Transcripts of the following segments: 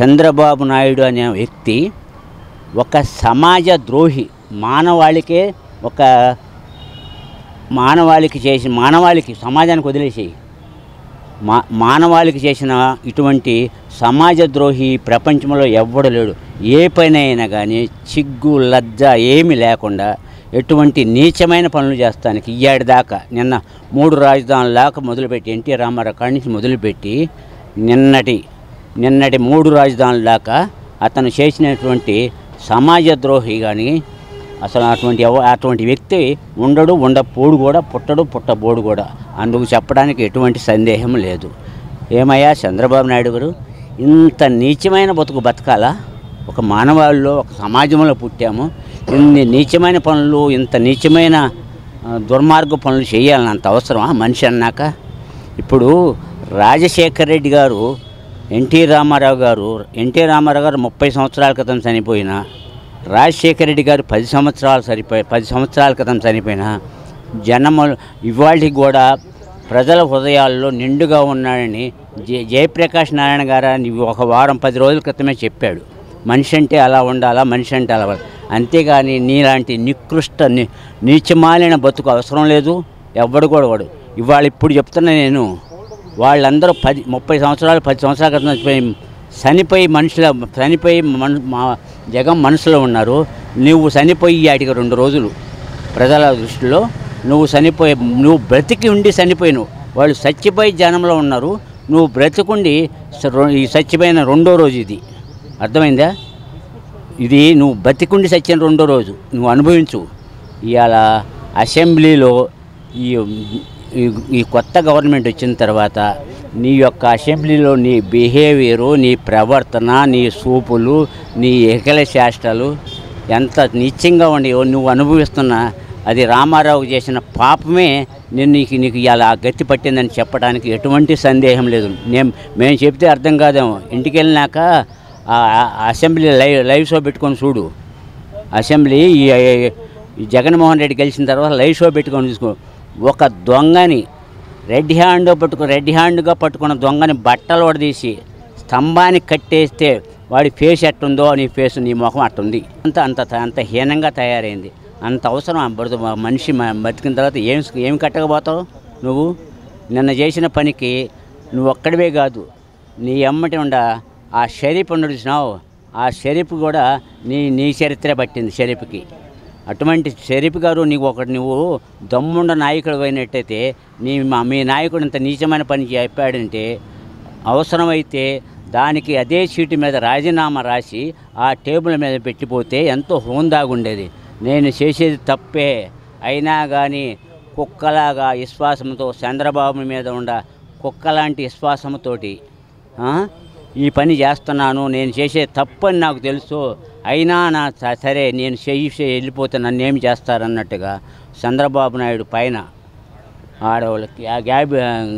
చంద్రబాబు నాయుడు అనే వ్యక్తి ఒక సమాజ ద్రోహి మానవాళికే ఒక మానవాళికి చేసి మానవాళికి సమాజానికి వదిలేసేయి మా మానవాళికి చేసిన ఇటువంటి సమాజ ద్రోహి ప్రపంచంలో ఎవ్వడు లేడు ఏ పని అయినా కానీ చిగ్గు లజ్జ ఏమీ లేకుండా ఎటువంటి నీచమైన పనులు చేస్తానికి ఇయ్యాడి దాకా నిన్న మూడు రాజధానుల దాకా మొదలుపెట్టి ఎన్టీ రామారావు కాడి నుంచి మొదలుపెట్టి నిన్నటి నిన్నటి మూడు రాజధానుల దాకా అతను చేసినటువంటి సమాజ ద్రోహి కానీ అసలు అటువంటి ఎవ- అటువంటి వ్యక్తి ఉండడు ఉండపోడు కూడా పుట్టడు పుట్టబోడు కూడా అందుకు చెప్పడానికి ఎటువంటి సందేహం లేదు ఏమయ్యా చంద్రబాబు నాయుడు గారు ఇంత నీచమైన బతుకు బతకాలా ఒక మానవాళిలో ఒక సమాజంలో పుట్టాము ఇన్ని నీచమైన పనులు ఇంత నీచమైన ఆ, దుర్మార్గ పనులు చేయాలని అంత అవసరమా మనిషి అన్నాక ఇప్పుడు రాజశేఖర్ రెడ్డి గారు ఎన్టీ రామారావు గారు ఎన్టీ రామారావు గారు ముప్పై సంవత్సరాల క్రితం చనిపోయిన రాజశేఖర రెడ్డి గారు పది సంవత్సరాలు సరిపోయి పది సంవత్సరాల క్రితం చనిపోయిన జనములు ఇవాళకి కూడా ప్రజల హృదయాల్లో నిండుగా ఉన్నాడని జయ జయప్రకాష్ నారాయణ గారు అని ఒక వారం పది రోజుల క్రితమే చెప్పాడు మనిషి అంటే అలా ఉండాలా మనిషి అంటే అలా ఉండాలి. అంతేగాని నీలాంటి నికృష్ట ని నీచమాలిన బతుకు అవసరం లేదు ఎవ్వడు కూడా వాడు ఇవాళ ఇప్పుడు చెప్తున్నా నేను వాళ్ళందరూ పది ముప్పై సంవత్సరాలు పది సంవత్సరాల క్రితం చనిపోయి చనిపోయి మనుషుల చనిపోయి మన మా జగం మనసులో ఉన్నారు నువ్వు చనిపోయి వాటికి రెండు రోజులు ప్రజల దృష్టిలో నువ్వు చనిపోయి నువ్వు బ్రతికి ఉండి చనిపోయినావు వాళ్ళు చచ్చిపోయి జనంలో ఉన్నారు నువ్వు బ్రతికుండి స- రొ- ఈ చచ్చిపోయిన రెండో రోజు ఇది అర్థమైందా ఇది నువ్వు బతికుండి సచ్చిన రెండో రోజు నువ్వు అనుభవించు ఇవాళ అసెంబ్లీలో ఈ ఈ- ఈ కొత్త గవర్నమెంట్ వచ్చిన తర్వాత నీ యొక్క అసెంబ్లీలో నీ బిహేవియరు నీ ప్రవర్తన నీ సూపులు నీ ఎకల చేష్టలు ఎంత నిత్యంగా ఉండేవో నువ్వు అనుభవిస్తున్న అది రామారావు చేసిన పాపమే నేను నీకు నీకు ఇలా గతి పట్టిందని చెప్పడానికి ఎటువంటి సందేహం లేదు నేను మేము చెప్తే అర్థం కాదేమో ఇంటికి వెళ్ళినాక ఆ ఆ అసెంబ్లీ లైవ్ లైవ్ షో పెట్టుకొని చూడు అసెంబ్లీ ఈ ఈ జగన్మోహన్ రెడ్డి గెలిచిన తర్వాత లైవ్ షో పెట్టుకొని చూసుకో ఒక దొంగని రెడ్ హ్యాండ్ పట్టుకు రెడ్ హ్యాండ్గా పట్టుకున్న దొంగని బట్టలు వడదీసి స్తంభానికి కట్టేస్తే వాడి ఫేస్ ఎట్టుందో నీ ఫేస్ నీ ముఖం అట్టుంది అంత అంత అంత హీనంగా తయారైంది అంత అవసరం ఆ బతుకు మనిషి మ- బతికిన తర్వాత ఏం ఏం కట్టకపోతావు నువ్వు నిన్న చేసిన పనికి నువ్వు ఒక్కడివే కాదు నీ ఎమ్మటి ఉండ ఆ షరీఫ్ ఉండడు చూసినావు ఆ షరీఫ్ కూడా నీ నీ చరిత్ర పట్టింది షరీఫ్కి అటువంటి షరీఫ్ గారు నీకు ఒకటి నువ్వు దమ్ముండ నాయకుడు అయినట్టయితే నీ మా మీ నాయకుడు ఇంత నీచమైన పని చెప్పాడంటే అవసరమైతే దానికి అదే చీటి మీద రాజీనామా రాసి ఆ టేబుల్ మీద పెట్టిపోతే ఎంతో హోందాగా ఉండేది నేను చేసేది తప్పే అయినా కానీ కుక్కలాగా విశ్వాసంతో చంద్రబాబు మీద ఉండ కుక్కలాంటి విశ్వాసంతోటి ఆ, ఈ పని చేస్తున్నాను నేను చేసే తప్పని నాకు తెలుసు అయినా నా స- సరే నేను చెయ్యి చెయ్యి వెళ్ళిపోతే నన్ను ఏమి చేస్తారన్నట్టుగా చంద్రబాబు నాయుడు పైన ఆడవాళ్ళకి ఆ గ్యాబ్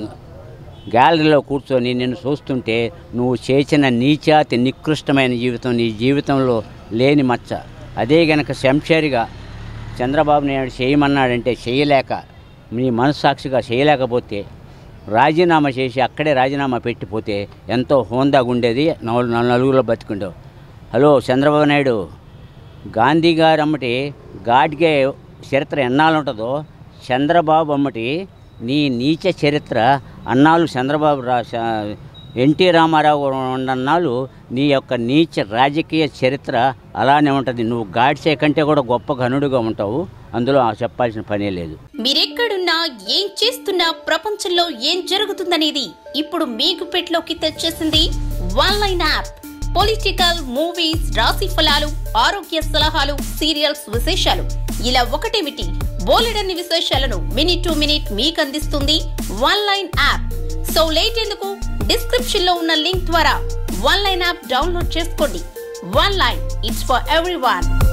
గ్యాలరీలో కూర్చొని నిన్ను చూస్తుంటే నువ్వు చేసిన నీచాతి నికృష్టమైన జీవితం నీ జీవితంలో లేని మచ్చ అదే గనక శంషేరిగా చంద్రబాబు నాయుడు చేయమన్నాడంటే చేయలేక నీ మనస్సాక్షిగా చేయలేకపోతే రాజీనామా చేసి అక్కడే రాజీనామా పెట్టిపోతే ఎంతో హోందాగా ఉండేది నలు నలుగురిలో బతికుండేవు హలో చంద్రబాబు నాయుడు గాంధీ గారు అమ్మటి గాడ్గే చరిత్ర ఎన్నాళ్ళు ఉంటుందో చంద్రబాబు అమ్మటి నీ నీచ చరిత్ర అన్నాళ్ళు చంద్రబాబు రా చ- ఎన్టీ రామారావు ఉన్నన్నాళ్ళు నీ యొక్క నీచ రాజకీయ చరిత్ర అలానే ఉంటుంది నువ్వు గాడ్సే కంటే కూడా గొప్ప ఘనుడుగా ఉంటావు అందులో చెప్పాల్సిన పనే లేదు మీరెక్కడున్నా ఏం చేస్తున్నా ప్రపంచంలో ఏం జరుగుతుందనేది ఇప్పుడు మీకు పెట్లోకి తెచ్చేసింది one line app political movies రాశి ఫలాలు ఆరోగ్య సలహాలు సీరియల్స్ విశేషాలు ఇలా ఒకటేమిటి బోలెడన్ని విశేషాలను మినిట్ టు మినిట్ మీకు అందిస్తుంది one line app so late ఎందుకు డిస్క్రిప్షన్ లో ఉన్న లింక్ ద్వారా వన్ లైన్ యాప్ డౌన్లోడ్ చేసుకోండి one line it's for every